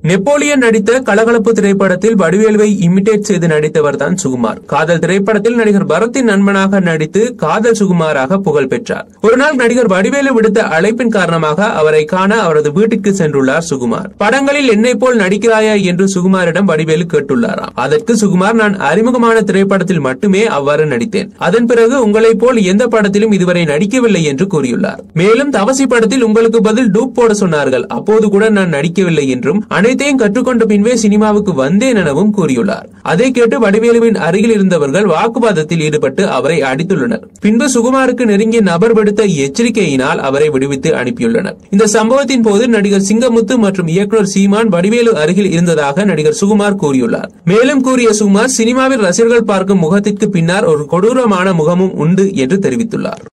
Napoleon நடித்த கலகலப்பு திரைப்படத்தில் வடிவேலுவை இமிடேட் செய்து நடித்தவர் தான் சுகுமார் காதல் திரைப்படத்தில் நடிகர் பரத்தின் நண்பனாக நடித்து காதல் சுகுமாராக புகழ் பெற்றார் ஒரு நாள் நடிகர் வடிவேலு விடுத்த அழைப்பின் காரணமாக அவரை காண அவரது வீட்டிற்கு சென்றுள்ளார் சுகுமார் படங்களில் என்னை போல் நடிக்கிறாயா என்று சுகுமாரிடம் வடிவேலு கேட்டுள்ளாராம் அதற்கு சுகுமார் நான் அறிமுகமான திரைப்படத்தில் மட்டுமே அவ்வாறு நடித்தேன் அதன் பிறகு உங்களைப் போல் எந்த படத்திலும் இதுவரை நடிக்கவில்லை என்று கூறியுள்ளார் மேலும் தவசி படத்தில் உங்களுக்கு பதில் டூப் போட சொன்னார்கள் அப்போது கூட நான் நடிக்கவில்லை என்றும் அனைத்தையும் கற்றுக்கொண்ட பின்பே சினிமாவுக்கு வந்தேன் எனவும் கூறியுள்ளார் அதை கேட்டு வடிவேலுவின் அருகில் இருந்தவர்கள் வாக்குவாதத்தில் ஈடுபட்டு அவரை அடித்துள்ளனர் பின்பு சுகுமாருக்கு நெருங்கிய நபர் விடுத்த எச்சரிக்கையினால் அவரை விடுவித்து அனுப்பியுள்ளனர் இந்த சம்பவத்தின் போது நடிகர் சிங்கமுத்து மற்றும் இயக்குனர் சீமான் வடிவேலு அருகில் இருந்ததாக நடிகர் சுகுமார் கூறியுள்ளார் மேலும் கூறிய சுகுமார் சினிமாவில் ரசிகர்கள் பார்க்கும் முகத்திற்கு பின்னால் ஒரு கொடூரமான முகமும் உண்டு என்று தெரிவித்துள்ளார்